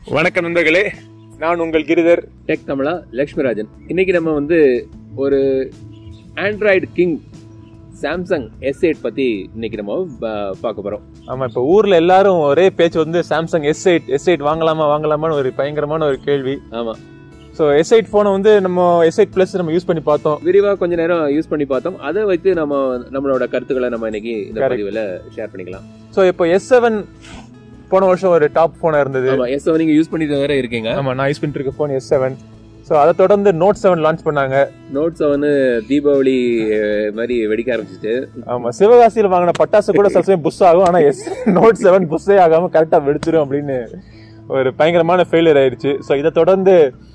வணக்கம் நண்பர்களே நான் உங்கள் கிரிதர் டெக் தமிழா லக்ஷ்மிராஜன் இன்னைக்கு நம்ம வந்து ஒரு android king Samsung S eight பத்தி இன்னைக்கு நம்ம ப- பார்க்க போறோம் ஆமா இப்ப ஊர்ல எல்லாரும் ஒரே பேச்சு வந்து Samsung S eight S eight வாங்கலாமா வாங்கலாமான்னு ஒரு பயங்கரமான ஒரு கேள்வி ஆமா ஸோ எஸ் எயிட் போனை வந்து நம்ம எஸ் எயிட் பிளஸ் நம்ம யூஸ் பண்ணி பார்த்தோம் விரிவா கொஞ்ச நேரம் யூஸ் பண்ணி பார்த்தோம் அதை வைத்து நம்ம நம்மளோட கருத்துக்களை நம்ம இன்னைக்கு இந்த Correct. பதிவுல ஷேர் பண்ணிக்கலாம் ஸோ இப்போ எஸ் செவன் போன வருஷம் ஒரு டாப் போனா இருந்தது ஆமா எஸ் செவன் நீங்க யூஸ் பண்ணிட்டு வேற இருக்கீங்க ஆமா நான் யூஸ் பண்ணிட்டு இருக்க போன் எஸ் செவன் ஸோ அதை தொடர்ந்து நோட் செவன் லான்ச் பண்ணாங்க நோட் செவன் தீபாவளி அஹ், மாதிரி வெடிக்க ஆரம்பிச்சிட்டு ஆமா சிவகாசியில் வாங்கின பட்டாசு கூட சில சமயம் புஷ் ஆகும் ஆனா எஸ் நோட் செவன் புஷ்ஷே ஆகாம கரெக்டா வெடிச்சிரும் அப்படின்னு ஒரு பயங்கரமான ஃபெயிலியர் ஆயிருச்சு ஸோ இதை தொடர்ந்து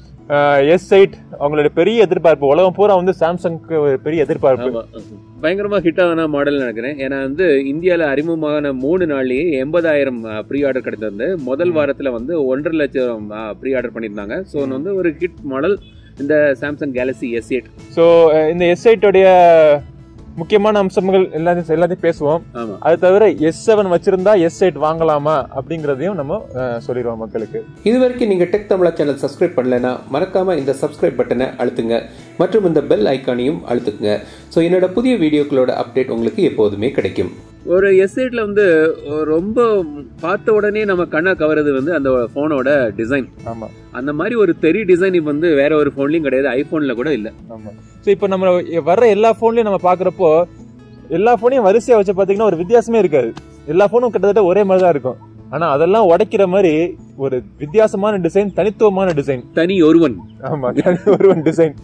எஸ் எயிட் அவங்களுடைய பெரிய எதிர்பார்ப்பு உலகம் பூரா வந்து சாம்சங்க்கு ஒரு பெரிய எதிர்பார்ப்பு ஆமா பயங்கரமா ஹிட் ஆன மாடல் நினைக்கிறேன் ஏன்னா வந்து இந்தியால அறிமுகமான மூணு நாள்லயே எண்பதாயிரம் ப்ரீ ஆர்டர் கிடைத்திருந்து முதல் வாரத்துல வந்து ஒன்றரை லட்சம் ப்ரீ ஆர்டர் பண்ணியிருந்தாங்க ஸோ வந்து ஒரு ஹிட் மாடல் இந்த Samsung Galaxy S eight so இந்த எஸ் எயிட்டோடைய முக்கியமான அம்சங்கள் எல்லாத்தையும் எல்லாத்தையும் பேசுவோம் ஆமா அது தவிர எஸ் செவன் வச்சிருந்தா எஸ் எயிட் வாங்கலாமா அப்படிங்கறதையும் நம்ம அஹ், சொல்லிடுவோம் மக்களுக்கு இது வரைக்கும் நீங்கள் டெக் தமிழா சேனல் சப்ஸ்கிரைப் பண்ணலைன்னா மறக்காம இந்த சப்ஸ்கிரைப் பட்டனை அழுத்துங்க மற்றும் இந்த பெல் ஐக்கானையும் அழுத்துங்க ஸோ என்னோட புதிய வீடியோக்களோட அப்டேட் உங்களுக்கு எப்போதுமே கிடைக்கும் ஒரு எஸ் எயிட்ல வந்து ரொம்ப பார்த்த உடனே நம்ம கண்ணை கவருது வந்து அந்த போனோட டிசைன் ஆமா அந்த மாதிரி ஒரு தெரி டிசைன் இப்ப வந்து வேற ஒரு போன்லயும் கிடையாது ஐபோன்ல கூட இல்ல ஆமா ஸோ இப்போ நம்ம வர்ற எல்லா ஃபோன்லயும் நம்ம பாக்குறப்போ எல்லா ஃபோனையும் வரிசையா வச்சு பாத்தீங்கன்னா ஒரு வித்தியாசமே இருக்காது எல்லா ஃபோனும் கிட்டத்தட்ட ஒரே மாதிரி தான் இருக்கும் ஆனா அதெல்லாம் உடைக்கிற மாதிரி ஒரு வித்தியாசமான டிசைன் தனித்துவமான டிசைன் தனி ஒருவன் ஆமா ஒருவன் டிசைன்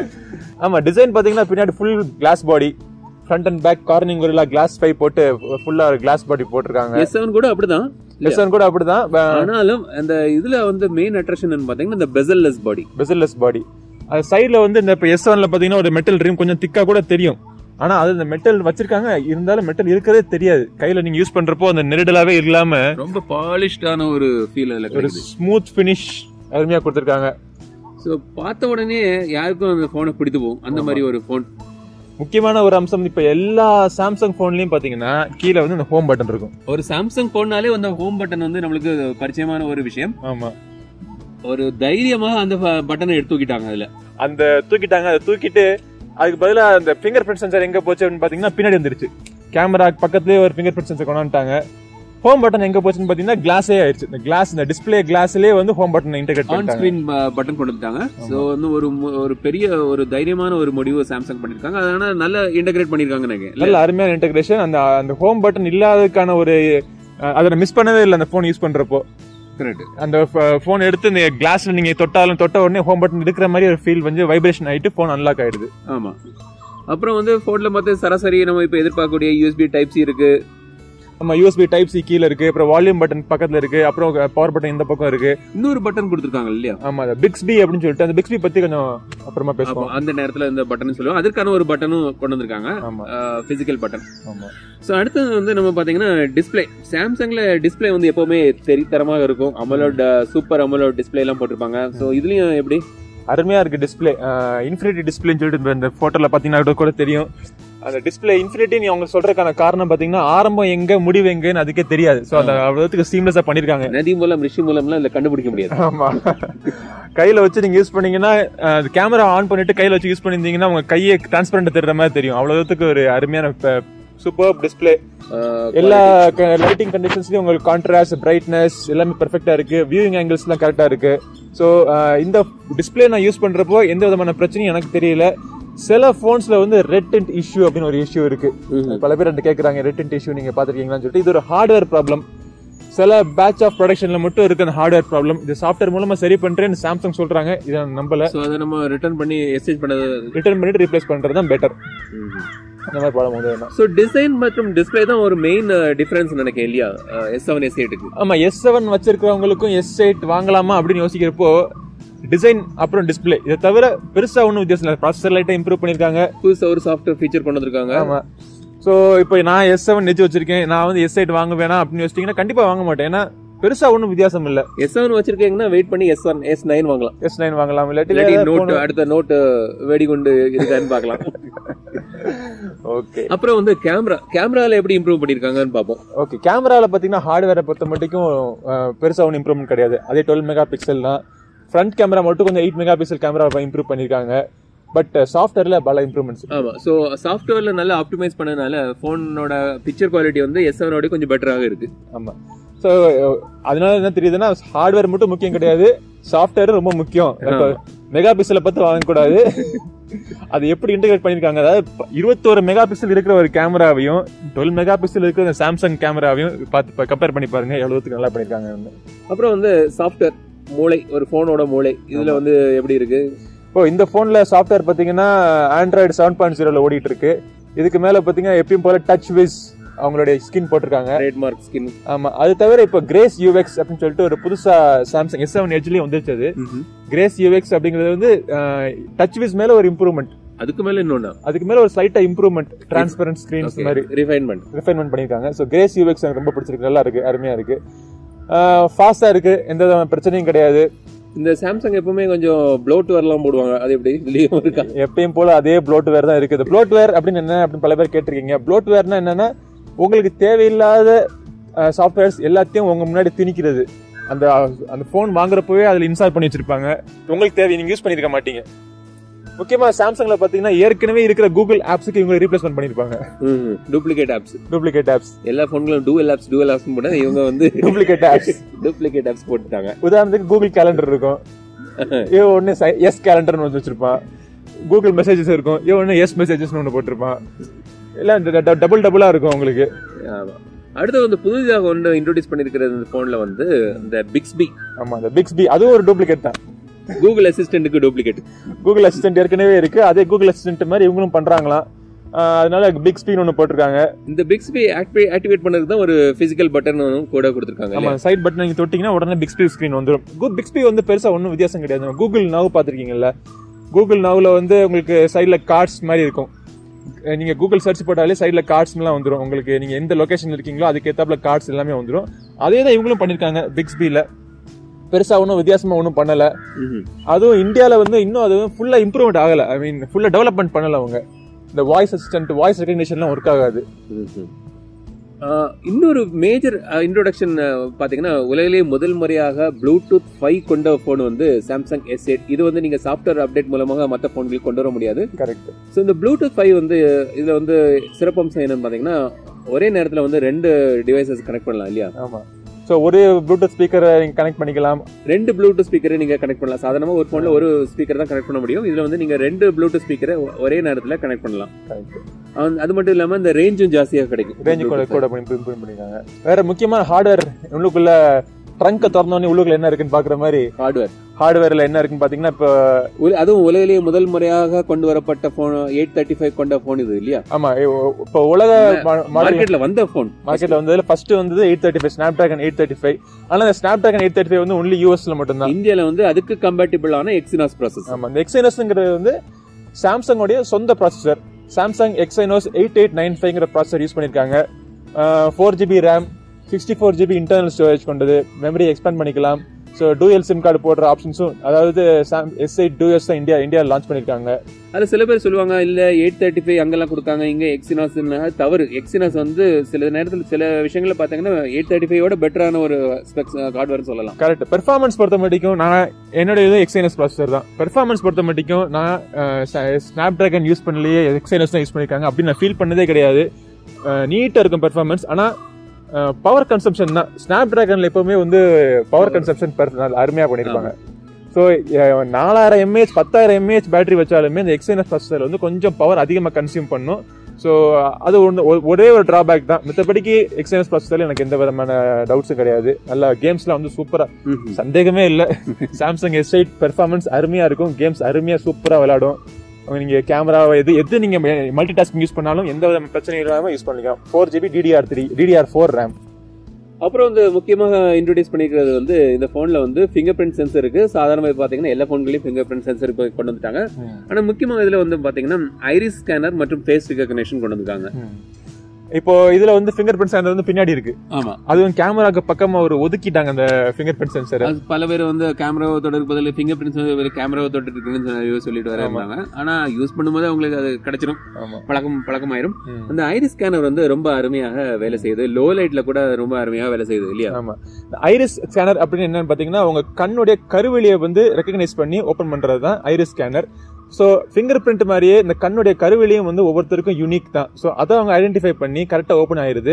ஆமா டிசைன் பாத்தீங்கன்னா பின்னாடி full glass body front and back Corning ஒரு கிளாஸ் ஃபைவ் போட்டு ஃபுல்லா கிளாஸ் பாடி போட்டிருக்காங்க எஸ் செவன் கூட அப்படிதான் லெசன் கூட அப்படிதான் ஆனாலும் அந்த இதுல வந்து மெயின் அட்ராக்ஷன் பாத்தீங்கன்னா இந்த பெசல்லெஸ் பாடி பெசல்லெஸ் பாடி அது சைடுல வந்து இந்த இப்போ எஸ் ஒன்ல பாத்தீங்கன்னா ஒரு மெட்டல் ட்ரீம் கொஞ்சம் திக்கா கூட தெரியும் ஆனா அது இந்த மெட்டல் வச்சிருக்காங்க இருந்தாலும் மெட்டல் இருக்கிறதே தெரியாது கையில நீங்க யூஸ் பண்றப்போ அந்த நெருடலாவே இல்லாம ரொம்ப பாலிஷ்டான ஒரு ஃபீல் அதுல ஒரு கிடைக்குது ஸ்மூத் ஃபினிஷ் அருமையா கொடுத்திருக்காங்க ஸோ பார்த்த உடனே யாருக்கும் அந்த போனை பிடித்து போகும் அந்த மாதிரி ஒரு போன் முக்கியமான ஒரு அம்சம் இப்ப எல்லா சாம்சங் போன்லயும் பாத்தீங்கன்னா கீழே வந்து இந்த ஹோம் பட்டன் இருக்கும் ஒரு சாம்சங் போன்னாலே அந்த ஹோம் பட்டன் வந்து நம்மளுக்கு பரிச்சயமான ஒரு விஷயம் ஆமா ஒரு தைரியமாக அந்த பட்டனை எடுத்து தூக்கிட்டாங்க அதுல அந்த தூக்கிட்டாங்க அதை தூக்கிட்டு அதுக்கு பதிலா அந்த ஃபிங்கர் பிரிண்ட் சென்சர் எங்க போச்சு அப்படின்னு பாத்தீங்கன்னா பின்னாடி வந்துருச்சு கேமரா பக்கத்துலயே ஒரு ஃபிங்கர் பிரிண்ட் சென்சர் கொண்டாந்துட்டாங்க ஹோம் பட்டன் எங்க போச்சுன்னு பாத்தீங்கன்னா கிளாஸே ஆயிடுச்சு இந்த கிளாஸ் இந்த டிஸ்பிளே கிளாஸ்லயே வந்து ஹோம் பட்டன் இன்டெகிரேட் ஆன் பண்ணிட்டாங்க ஸ்கிரீன் பட்டன் கொண்டு வந்துட்டாங்க ஸோ வந்து ஒரு மு- ஒரு பெரிய ஒரு தைரியமான ஒரு முடிவு சாம்சங் பண்ணிருக்காங்க அதனால நல்லா இன்டகிரேட் பண்ணிருக்காங்க நினைக்கிறேன் நல்ல அருமையான இன்டெகிரேஷன் அந்த அந்த ஹோம் பட்டன் இல்லாததுக்கான ஒரு அஹ், அதை மிஸ் பண்ணவே இல்லை அந்த ஃபோன் யூஸ் பண்றப்போ கரெக்ட் அந்த ஃபோன் எடுத்து இந்த கிளாஸ்ல நீங்க தொட்டாலும் தொட்ட உடனே ஹோம் பட்டன் இருக்கிற மாதிரி ஒரு ஃபீல் வந்து வைப்ரேஷன் ஆயிட்டு ஃபோன் அன்லாக் ஆயிடுது ஆமா அப்புறம் வந்து போன்ல பார்த்து சராசரி நம்ம இப்ப எதிர்பார்க்கக்கூடிய யூஎஸ்பி டைப் சி இருக்கு நம்ம யூஎஸ்பி டைப் சி கீழ இருக்கு அப்புறம் வால்யூம் பட்டன் பக்கத்துல இருக்கு அப்புறம் பவர் பட்டன் இந்த பக்கம் இருக்கு இன்னொரு பட்டன் கொடுத்துருக்காங்க இல்லையா ஆமா அந்த பிக்ஸ்பி அப்படின்னு சொல்லிட்டு அந்த பிக்ஸ்பி பத்தி கொஞ்சம் அப்புறமா அப்போ பேசுவோம் அந்த நேரத்துல இந்த பட்டன் சொல்லுவோம் அதற்கான ஒரு பட்டனும் கொண்டு வந்திருக்காங்க ஆமா பிசிக்கல் பட்டன் ஆமா ஸோ அடுத்தது வந்து நம்ம பாத்தீங்கன்னா டிஸ்ப்ளே சாம்சங்ல டிஸ்ப்ளே வந்து எப்பவுமே தெரித்தரமாக இருக்கும் அமலோட் சூப்பர் அமலோட் டிஸ்ப்ளே எல்லாம் போட்டிருப்பாங்க ஸோ இதுலயும் எப்படி அருமையா இருக்கு டிஸ்பிளே இன்ஃபினிட்டி டிஸ்பிளேன்னு சொல்லிட்டு இந்த- இந்த போட்டோல பாத்தீங்கன்னா கூட தெரியும் அந்த டிஸ்பிளே இன்ஃபினிட்டி நீ அவங்க சொல்றதுக்கான காரணம் பாத்தீங்கன்னா ஆரம்பம் எங்க முடிவு எங்கன்னு அதுக்கே தெரியாது சோ அந்த அவ்வளவுக்கு சீம்லெஸ்ஸா பண்ணிருக்காங்க நதி மூலம் ரிஷி மூலம்லாம் இதுல கண்டுபிடிக்க முடியாது ஆமா கையில வச்சு நீங்க யூஸ் பண்ணீங்கன்னா கேமரா ஆன் பண்ணிட்டு கையில வச்சு யூஸ் பண்ணிருந்தீங்கன்னா உங்க கையை டிரான்ஸ்பரண்ட் தெரிற மாதிரி தெரியும் அவ்வளவுக்கு ஒரு அருமையான சூப்பர் டிஸ்பிளே ஆஹ் எல்லா லைட்டிங் கண்டிஷன்ஸ்லயும் உங்களுக்கு கான்ட்ராஸ்ட் பிரைட்னஸ் எல்லாமே பெர்ஃபெக்டா இருக்கு வியூவிங் ஆங்கிள்ஸ் எல்லாம் கரெக்டா இருக்கு ஸோ இந்த டிஸ்பிளே நான் யூஸ் பண்றப்போ எந்த விதமான பிரச்சனையும் எனக்கு தெரியல சில போன்ஸ்ல வந்து ரெட் டென்ட் இஷ்யூ அப்படின்னு ஒரு இஷ்யூ இருக்கு ம்ஹும். பல பேர் என்கிட்ட கேக்குறாங்க ரெட் டென்ட் இஷ்யூ நீங்க பாத்திருக்கீங்களான்னு சொல்லிட்டு இது ஒரு ஹார்ட்வேர் ப்ராப்ளம் சில பேட்ச் ஆஃப் ப்ரொடக்ஷன்ல மட்டும் இருக்கு அந்த ஹார்ட்வேர் ப்ராப்ளம் இது சாஃப்ட்வேர் மூலமா சரி பண்றேன்னு சாம்சங் சொல்றாங்க இதை நான் நம்பல ஸோ அதை நம்ம ரிட்டர்ன் பண்ணி எக்ஸ்சேஞ்ச் பண்ணது ரிட்டர்ன் பண்ணிட்டு ரீப்ளேஸ் பண்றது தான் பெட்டர் அந்த மாதிரி ப்ராப்ளம் வந்து வேணாம் ஸோ டிசைன் மற்றும் டிஸ்ப்ளே தான் ஒரு மெயின் டிஃபரன்ஸ் நினைக்கிறேன் இல்லையா எஸ் செவன் எஸ் எயிட்டுக்கு ஆமா எஸ் செவன் வச்சிருக்கிறவங்களுக்கும் எஸ் எயிட் வாங்கலாமா அப்படின்னு யோசிக்கிறப்போ டிசைன் அப்புறம் டிஸ்ப்ளே இதை தவிர பெருசா ஒன்றும் வித்தியாசம் இல்லை ப்ராசஸர் லைட்டா இம்ப்ரூவ் பண்ணிருக்காங்க புதுசாக ஒரு சாஃப்ட்வேர் ஃபீச்சர் கொண்டு வந்திருக்காங்க ஆமா ஸோ இப்போ நான் எஸ் செவன் நெச்சு வச்சிருக்கேன் நான் வந்து எஸ் எயிட் வாங்க வேணாம் அப்படின்னு யோசிச்சிங்கன்னா கண்டிப்பா வாங்க மாட்டேன் ஏன்னா பெருசா ஒன்றும் வித்தியாசம் இல்ல எஸ் செவன் வச்சிருக்கீங்கன்னா வெயிட் பண்ணி எஸ் ஒன் எஸ் நைன் வாங்கலாம் எஸ் நைன் வாங்கலாம் இல்லாட்டி இல்லாட்டி வேற நோட் phone- அடுத்த நோட் வெடிகுண்டு இருக்கான்னு பார்க்கலாம் ஓகே அப்புறம் வந்து கேமரா கேமரால எப்படி இம்ப்ரூவ் பண்ணிருக்காங்கன்னு பார்ப்போம் ஓகே கேமரால பாத்தீங்கன்னா ஹார்ட்வேரை பொறுத்த மட்டும் அஹ், பெருசா ஒன்றும் இம்ப்ரூவ்மெண்ட் கிடையாது அதே டுவெல் மெகா பிக்சல் தான் ஃப்ரண்ட் கேமரா மட்டும் கொஞ்சம் eight megapixel camera improve பண்ணிருக்காங்க பட் சாஃப்ட்வேர்ல பல இம்ப்ரூவ்மெண்ட்ஸ் ஆமா சோ சாஃப்ட்வேர்ல நல்லா ஆப்டிமைஸ் பண்ணனால போனோட பிக்சர் குவாலிட்டி வந்து எஸ் செவனோட கொஞ்சம் பெட்டராக இருக்கு ஆமா ஸோ அதனால என்ன தெரியுதுன்னா ஹார்ட்வேர் மட்டும் முக்கியம் கிடையாது சாஃப்ட்வேர் ரொம்ப முக்கியம் மெகா பிக்சலை பத்தி வாங்கக்கூடாது அது எப்படி இன்டகிரேட் பண்ணிருக்காங்க அதாவது ப- இருபத்தோரு மெகா பிக்சல் இருக்கிற ஒரு கேமராவையும் டுவெல் மெகா பிக்சல் இருக்கிற சாம்சங் கேமராவையும் பார்த்து கம்பேர் பண்ணி பாருங்க எவ்வளவுக்கு நல்லா பண்ணிருக்காங்க அப்புறம் வந்து சாஃப்ட்வேர் மூளை ஒரு போனோட மூளை இதுல வந்து எப்படி இருக்கு இப்போ இந்த போன்ல சாஃப்ட்வேர் பாத்தீங்கன்னா ஆண்ட்ராய்டு செவன் பாயிண்ட் ஜீரோல ஓடிட்டு இருக்கு இதுக்கு மேல பாத்தீங்கன்னா எப்பயும் போல டச் விஸ் அவங்களுடைய ஸ்கின் போட்டிருக்காங்க ட்ரேட்மார்க் ஸ்கின் ஆமா அது தவிர இப்போ கிரேஸ் யூஎக்ஸ் அப்படின்னு சொல்லிட்டு ஒரு புதுசா சாம்சங் எஸ் செவன் எட்ஜ்லயும் வந்துருச்சு அது கிரேஸ் யூஎக்ஸ் அப்படிங்கிறது வந்து டச் விஸ் மேல ஒரு இம்ப்ரூவ்மெண்ட் அதுக்கு மேல இன்னொன்னா அதுக்கு மேல ஒரு ஸ்லைட்டா இம்ப்ரூவ்மெண்ட் டிரான்ஸ்பரண்ட் ஸ்கிரீன்ஸ் மாதிரி ரிஃபைன்மெண்ட் ரிஃபைன்மெண்ட் பண்ணிருக்காங்க ஸோ கிரேஸ் யூஎக்ஸ் எனக்கு ரொம்ப பிடிச்சிருக்கு நல்லா இருக்கு அருமையா இருக்கு ஃபாஸ்டா இருக்கு எந்த விதமான பிரச்சனையும் கிடையாது இந்த சாம்சங் எப்பவுமே கொஞ்சம் ப்ளோட் வரலாம் போடுவாங்க அது எப்படி இதுலயும் இருக்கா எப்பயும் போல அதே ப்ளோட்வேர் தான் இருக்குது ப்ளோட்வேர் அப்படின்னு என்ன அப்படின்னு பல பேர் கேட்டிருக்கீங்க ப்ளோட்வேர்னா என்னன்னா உங்களுக்கு தேவையில்லாத சாஃப்ட்வேர்ஸ் எல்லாத்தையும் உங்க முன்னாடி திணிக்கிறது அந்த அந்த ஃபோன் வாங்குறப்பவே அதில் இன்ஸ்டால் பண்ணி வச்சிருப்பாங்க உங்களுக்கு தேவை நீங்க யூஸ் பண்ணிருக்க மாட்டீங்க முக்கியமா சாம்சங்ல பாத்தீங்கன்னா ஏற்கனவே இருக்கிற கூகுள் ஆப்ஸுக்கு இவங்க ரீப்ளேஸ்மெண்ட் பண்ணிருப்பாங்க டூப்ளிகேட் ஆப்ஸ் டூப்ளிகேட் ஆப்ஸ் எல்லா போன்களும் டூவல் ஆப்ஸ் டூவல் ஆப்ஸ் போட்டா இவங்க வந்து டூப்ளிகேட் ஆப்ஸ் டூப்ளிகேட் ஆப்ஸ் போட்டுட்டாங்க உதாரணத்துக்கு கூகுள் கேலண்டர் இருக்கும் இவன் ஒன்னு எஸ் கேலண்டர்னு வந்து வச்சிருப்பான் கூகுள் மெசேஜஸ் இருக்கும் இவன் ஒன்னு எஸ் மெசேஜஸ் ஒன்று போட்டிருப்பான் எல்லாம் டபுள் டபுளா இருக்கும் உங்களுக்கு ஆமா அடுத்து வந்து புதுதாக ஒன்று இன்ட்ரோடியூஸ் பண்ணிருக்கிறது இந்த போன்ல வந்து இந்த பிக்ஸ்பி ஆமா அந்த பிக்ஸ்பி அதுவும் ஒரு டூப்ளிகேட் தான் கூகுள் அசிஸ்டன்ட்டுக்கு டூப்ளிகேட் கூகுள் அசிஸ்டன்ட் ஏற்கனவே இருக்கு அதே கூகுள் அசிஸ்டன்ட் மாதிரி இவங்களும் பண்றாங்களாம் ஆஹ் அதனால பிக் ஸ்பீன் ஒன்று போட்டிருக்காங்க இந்த பிக்ஸ்பி ஆக்டிவேட் பண்ணதுக்கு தான் ஒரு பிசிக்கல் பட்டன் கூட கொடுத்துருக்காங்க ஆமா சைட் பட்டன் நீங்க தொட்டீங்கன்னா உடனே பிக் ஸ்பீ ஸ்கிரீன் வந்துடும் பிக் ஸ்பீ வந்து பெருசா ஒன்றும் வித்தியாசம் கிடையாது கூகுள் நவ் பார்த்துருக்கீங்கல்ல கூகுள் நவ்ல வந்து உங்களுக்கு சைடில் கார்ட்ஸ் மாதிரி இருக்கும் அஹ் நீங்க கூகுள் சர்ச் போட்டாலே சைடில் கார்ட்ஸ்லாம் வந்துடும் உங்களுக்கு நீங்க எந்த லொகேஷன் இருக்கீங்களோ அதுக்கு ஏத்தாப்புல கார்ட்ஸ் எல்லாமே வந்துடும் அதே தான் இவங்களும் பண்ணிருக்காங்க பிக்ஸ்பியில் பெருசா ஒன்றும் வித்தியாசமா ஒன்றும் பண்ணல அதுவும் இந்தியாவில் வந்து இன்னும் அது ஃபுல்லா இம்ப்ரூவ்மெண்ட் ஆகல ஐ மீன் ஃபுல்லா டெவலப்மெண்ட் பண்ணல அவங்க இந்த வாய்ஸ் அசிஸ்டன்ட் வாய்ஸ் ரெகக்னிஷன்லாம் ஒர்க் ஆகாது ஆஹ் இன்னொரு மேஜர் இன்ட்ரோடக்ஷன் பாத்தீங்கன்னா உலகிலேயே முதல் முறையாக ப்ளூடூத் ஃபைவ் கொண்ட போன் வந்து சாம்சங் எஸ் எயிட் இது வந்து நீங்க சாஃப்ட்வேர் அப்டேட் மூலமாக மற்ற போன்களுக்கு கொண்டு வர முடியாது கரெக்ட் ஸோ இந்த ப்ளூடூத் ஃபைவ் வந்து இதுல வந்து சிறப்பம்சம் என்னன்னு பாத்தீங்கன்னா ஒரே நேரத்துல வந்து ரெண்டு டிவைசஸ் கனெக்ட் பண்ணலாம் இல்லையா ஆமா ஸோ ஒரு ப்ளூடூத் ஸ்பீக்கரை நீங்க கனெக்ட் பண்ணிக்கலாம் ரெண்டு ப்ளூடூத் ஸ்பீக்கரை நீங்க கனெக்ட் பண்ணலாம் சாதாரணமா ஒரு போன்ல ஒரு ஸ்பீக்கர் தான் கனெக்ட் பண்ண முடியும் இதுல வந்து நீங்க ரெண்டு ப்ளூடூத் ஸ்பீக்கரை ஒரே நேரத்துல கனெக்ட் பண்ணலாம் அந்த- அது மட்டும் இல்லாம இந்த ரேஞ்சும் ஜாஸ்தியாக கிடைக்கும் ரேஞ்சு கூட கூட இம்ப்ரூவ் பண்ணிருக்காங்க வேற முக்கியமான ஹார்ட்வேர் உள்ளுக்குள்ள ட்ரங்கை திறந்தோடனே உள்ளுக்குள்ள என்ன இருக்குன்னு பாக்குற மாதிரி ஹார்ட்வேர் ஹார்ட்வேர்ல என்ன இருக்குன்னு பாத்தீங்கன்னா இப்போ அதுவும் உலகிலேயே முதல் முறையாக கொண்டு வரப்பட்ட போன் எயிட் தேர்ட்டி ஃபைவ் கொண்ட போன் இது இல்லையா ஆமா இப்போ உலக மாடல் மார்க்கெட்ல வந்த போன் மார்க்கெட்ல வந்ததுல ஃபர்ஸ்ட் வந்தது eight thirty five Snapdragon eight thirty five ஆனா இந்த Snapdragon eight thirty five வந்து ஒன்லி யூஎஸ்ல மட்டும்தான் இந்தியால வந்து அதுக்கு கம்பேட்டிபிள் ஆன எக்ஸினாஸ் ப்ராசஸ் ஆமா இந்த எக்ஸைனஸ்ங்கிறது வந்து சாம்சங்கோடைய சொந்த processor Samsung Exynos eight eight nine ஃபைவ்ங்கிற ப்ராசஸர் யூஸ் பண்ணியிருக்காங்க four GB RAM sixty four GB internal storage கொண்டது மெமரி எக்ஸ்பேண்ட் பண்ணிக்கலாம் ஸோ டூஎல் சிம் கார்டு போடுற ஆப்ஷன்ஸும் அதாவது சாம் எஸ் எயிட் டூ எஸ் தான் இந்தியா இந்தியா லான்ச் பண்ணியிருக்காங்க அதுல சில பேர் சொல்லுவாங்க இல்ல எயிட் தேர்ட்டி ஃபைவ் அங்கெல்லாம் கொடுத்தாங்க இங்க எக்ஸினாஸ் தவறு எக்ஸினாஸ் வந்து சில நேரத்துல சில விஷயங்கள பாத்தீங்கன்னா எயிட் தேர்ட்டி ஃபைவோட பெட்டரான ஒரு ஸ்பெக்ஸ் ஹார்ட்வேர் சொல்லலாம் கரெக்ட் பெர்ஃபார்மன்ஸ் பொறுத்த மட்டும் நான் என்னோட இது எக்ஸைனஸ் ப்ராசஸர் தான் பெர்ஃபார்மன்ஸ் பொறுத்த மட்டும் நான் ஸ்னாப் டிராகன் யூஸ் பண்ணலையே எக்ஸைனஸ் தான் யூஸ் பண்ணியிருக்காங்க அப்படின்னு நான் ஃபீல் பண்ணதே கிடையாது நீட்டாக இருக்கும் பெர்ஃபார்மன்ஸ் ஆனால் பவர் கன்சம்ஷன் தான் ஸ்னாப் டிராகன்ல எப்பவுமே வந்து பவர் கன்சம்ஷன் அருமையாக பண்ணியிருப்பாங்க ஸோ நாலாயிரம் எம்ஏஹெச் பத்தாயிரம் எம்ஏஹெச் பேட்டரி வச்சாலுமே இந்த எக்ஸைனஸ் ப்ராசஸர் வந்து கொஞ்சம் பவர் அதிகமாக கன்சியூம் பண்ணும் ஸோ அது ஒன்று ஒரே ஒரு டிராபேக் தான் மித்தபடிக்கு எக்ஸைனஸ் ப்ராசஸரில் எனக்கு எந்த விதமான டவுட்ஸும் கிடையாது நல்ல கேம்ஸ்லாம் வந்து சூப்பராக சந்தேகமே இல்லை சாம்சங் எஸ் எயிட் பெர்ஃபார்மன்ஸ் அருமையாக இருக்கும் கேம்ஸ் அருமையாக சூப்பராக விளையாடும் நீங்க கேமரா எது எது நீங்க மல்டி டாஸ்கிங் யூஸ் பண்ணாலும் எந்த வித பிரச்சனையும் இல்லாம யூஸ் பண்ணிக்கலாம் four GB DDR three DDR four RAM அப்புறம் வந்து முக்கியமாக இன்ட்ரோடியூஸ் பண்ணிக்கிறது வந்து இந்த போன்ல வந்து ஃபிங்கர் பிரிண்ட் சென்சர் இருக்கு சாதாரணமாக பாத்தீங்கன்னா எல்லா போன்களையும் ஃபிங்கர் பிரிண்ட் சென்சர் கொண்டு வந்துட்டாங்க ஆனா முக்கியமாக இதுல வந்து பாத்தீங்கன்னா ஐரிஸ் ஸ்கேனர் மற்றும் ஃபேஸ் ரெகக்னேஷன் கொண்டு வந்திருக்காங்க இப்போ இதுல வந்து ஃபிங்கர் பிரிண்ட் சென்சர் வந்து பின்னாடி இருக்கு ஆமா அதுவும் கேமராக்கு பக்கமா ஒரு ஒதுக்கிட்டாங்க அந்த ஃபிங்கர் பிரிண்ட் சென்சர் அது பல பேர் வந்து கேமராவை தொடர்பு பதில் ஃபிங்கர் பிரிண்ட்ஸ் கேமராவை தொட்டு இருக்குன்னு சொல்லிட்டு வர இருந்தாங்க ஆனா யூஸ் பண்ணும்போது அவங்களுக்கு அது கிடைச்சிரும் ஆமா பழக்கம் பழக்கமாயிரும் ம். அந்த ஐரிஸ் ஸ்கேனர் வந்து ரொம்ப அருமையாக வேலை செய்யுது லோ லைட்ல கூட ரொம்ப அருமையாக வேலை செய்யுது இல்லையா ஆமா ஐரிஸ் ஸ்கேனர் அப்படின்னு என்னன்னு பாத்தீங்கன்னா உங்க கண்ணுடைய கருவெளியை வந்து ரெக்கக்னைஸ் பண்ணி ஓபன் பண்றது தான் iris scanner so fingerprint மாதிரியே இந்த கண்ணுடைய கருவெளியும் வந்து ஒவ்வொருத்தருக்கும் யூனிக் தான் ஸோ அதை அவங்க ஐடென்டிஃபை பண்ணி கரெக்டாக ஓப்பன் ஆயிருது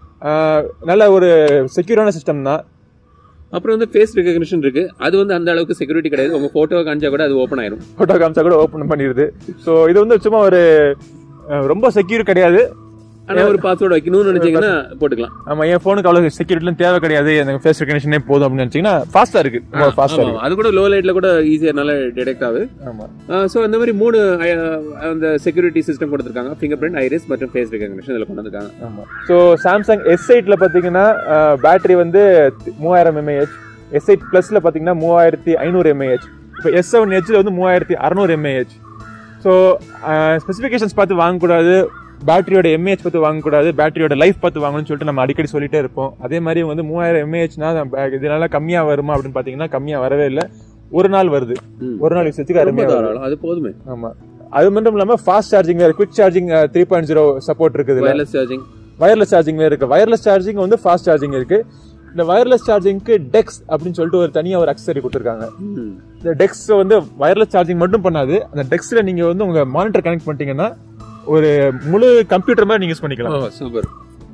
ஆஹ் நல்ல ஒரு செக்யூரான சிஸ்டம் தான் அப்புறம் வந்து ஃபேஸ் ரெகக்னிஷன் இருக்கு அது வந்து அந்த அளவுக்கு செக்யூரிட்டி கிடையாது உங்க போட்டோ காமிச்சா கூட அது ஓப்பன் ஆயிரும் ஃபோட்டோ காமிச்சா கூட ஓப்பன் பண்ணிடுது ஸோ இது வந்து சும்மா ஒரு அஹ், ரொம்ப செக்யூர் கிடையாது ஆனா ஒரு பாஸ்வேர்டு வைக்கணும்னு நினைச்சீங்கன்னா போட்டுக்கலாம் ஆமா என் ஃபோனுக்கு அவ்வளோ செக்யூரிட்டிலாம் தேவை கிடையாது எனக்கு ஃபேஸ் ரெகனேஷனே போதும் அப்படின்னு நினைச்சீங்கன்னா ஃபாஸ்டா இருக்கு ரொம்ப ஃபாஸ்டா ஆமா, இருக்கு அது கூட லோ லைட்ல கூட ஈஸியா நல்லா டிடெக்ட் ஆகுது ஆமா ஸோ அந்த மாதிரி மூணு அஹ், அந்த செக்யூரிட்டி சிஸ்டம் கொடுத்துருக்காங்க ஃபிங்கர் பிரிண்ட் ஐரிஸ் மற்றும் ஃபேஸ் ரெகக்னிஷன் இதில் கொண்டு வந்திருக்காங்க ஆமா ஸோ சாம்சங் எஸ் எயிட்ல பாத்தீங்கன்னா பேட்டரி வந்து மூவாயிரம் எம்ஏஹெச் எஸ் எயிட் பிளஸ்ல பாத்தீங்கன்னா மூவாயிரத்தி ஐநூறு எம்ஏஹெச் இப்போ எஸ் செவன் ஹெச்ல வந்து மூவாயிரத்தி அறநூறு எம்ஏஹெச் ஸோ ஸ்பெசிஃபிகேஷன்ஸ் பார்த்து வாங்கக்கூடாது பேட்டரியோட எம்ஏஹெச் பார்த்து வாங்கக்கூடாது பேட்டரியோட லைஃப் பார்த்து வாங்கணும்னு சொல்லிட்டு நம்ம அடிக்கடி சொல்லிட்டே இருப்போம் அதே மாதிரி இவங்க வந்து மூவாயிரம் எம்ஏஹெச்னா இதனால கம்மியா வருமா அப்படின்னு பாத்தீங்கன்னா கம்மியா வரவே இல்லை ஒரு நாள் வருது ம். ஒரு நாள் யூசேஜுக்கு ரொம்ப அருமையா வருது தாராளம் அது போதுமே ஆமா அது மட்டும் இல்லாம ஃபாஸ்ட் சார்ஜிங் வேற quick charging three point zero support இருக்குது வயர்லெஸ் சார்ஜிங் வயர்லெஸ் சார்ஜிங் வேற இருக்கு வயர்லெஸ் சார்ஜிங் வந்து ஃபாஸ்ட் சார்ஜிங் இருக்கு இந்த வயர்லெஸ் சார்ஜிங்க்கு டெக்ஸ் அப்படின்னு சொல்லிட்டு ஒரு தனியா ஒரு அக்சரி கொடுத்துருக்காங்க இந்த டெக்ஸ் வந்து வயர்லெஸ் சார்ஜிங் மட்டும் பண்ணாது அந்த டெக்ஸ்ல நீங்க வந்து உங்க மானிட்டர் கனெக்ட் பண்ணிட்டீங்கன்னா ஒரு முழு கம்ப்யூட்டர் மாதிரி நீங்க யூஸ் பண்ணிக்கலாம் சூப்பர்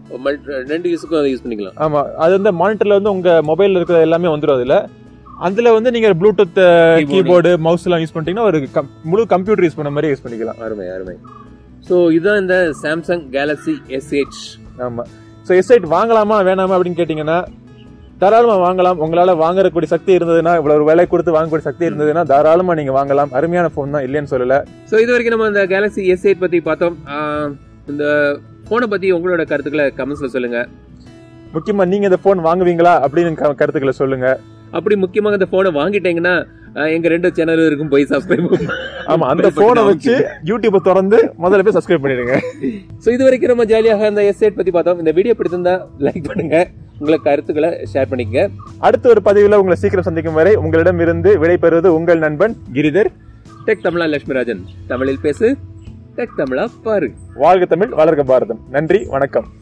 ரெண்டு யூஸுக்கும் அதை யூஸ் பண்ணிக்கலாம் ஆமா அது வந்து மானிட்டர்ல வந்து உங்க மொபைல்ல இருக்கிற எல்லாமே வந்துடும் அதுல அதுல வந்து நீங்க ப்ளூடூத் கீபோர்டு மவுஸ் எல்லாம் யூஸ் பண்ணிட்டீங்கன்னா ஒரு கம்- முழு கம்ப்யூட்டர் யூஸ் பண்ண மாதிரி யூஸ் பண்ணிக்கலாம் அருமை அருமை ஸோ இதுதான் இந்த சாம்சங் கேலக்ஸி எஸ்ஹெச் ஆமா ஸோ எஸ் எயிட் வாங்கலாமா வேணாமா அப்படின்னு கேட்டிங்கன்னா தாராளமா வாங்கலாம் உங்களால வாங்குறக்கூடிய சக்தி இருந்ததுன்னா இவ்வளவு விலை கொடுத்து வாங்கக்கூடிய சக்தி இருந்ததுன்னா தாராளமா நீங்க வாங்கலாம் அருமையான ஃபோன் தான் இல்லைன்னு சொல்லல ஸோ இது வரைக்கும் நம்ம இந்த கேலக்ஸி எஸ் எயிட் பத்தி பார்த்தோம் ஆஹ் இந்த போனை பத்தி உங்களோட கருத்துக்களை கமெண்ட்ஸ்ல சொல்லுங்க முக்கியமா நீங்க இந்த ஃபோன் வாங்குவீங்களா அப்படின்னு க- கருத்துக்களை சொல்லுங்க அப்படி முக்கியமாக இந்த போனை வாங்கிட்டீங்கன்னா ஆஹ் எங்க ரெண்டு சேனல் இருக்கும் போய் சப்ஸ்கிரைப் ஆமா அந்த போனை வச்சு யூடியூப்பை திறந்து முதல்ல போய் சப்ஸ்கிரைப் பண்ணிடுங்க ஸோ இது வரைக்கும் நம்ம ஜாலியாக இந்த எஸ் எயிட் பத்தி பார்த்தோம் இந்த வீடியோ பிடிச்சிருந்தா லைக் பண்ணுங்க உங்களை கருத்துக்களை ஷேர் பண்ணிக்கங்க அடுத்த ஒரு பதிவுல உங்களை சீக்கிரம் சந்திக்கும் வரை உங்களிடம் இருந்து விடைபெறுவது உங்கள் நண்பன் கிரிதர் டெக் தமிழா லட்சுமிராஜன் தமிழில் பேசு டெக் தமிழா பாரு வாழ்க தமிழ் வளர்க பாரதம் நன்றி வணக்கம்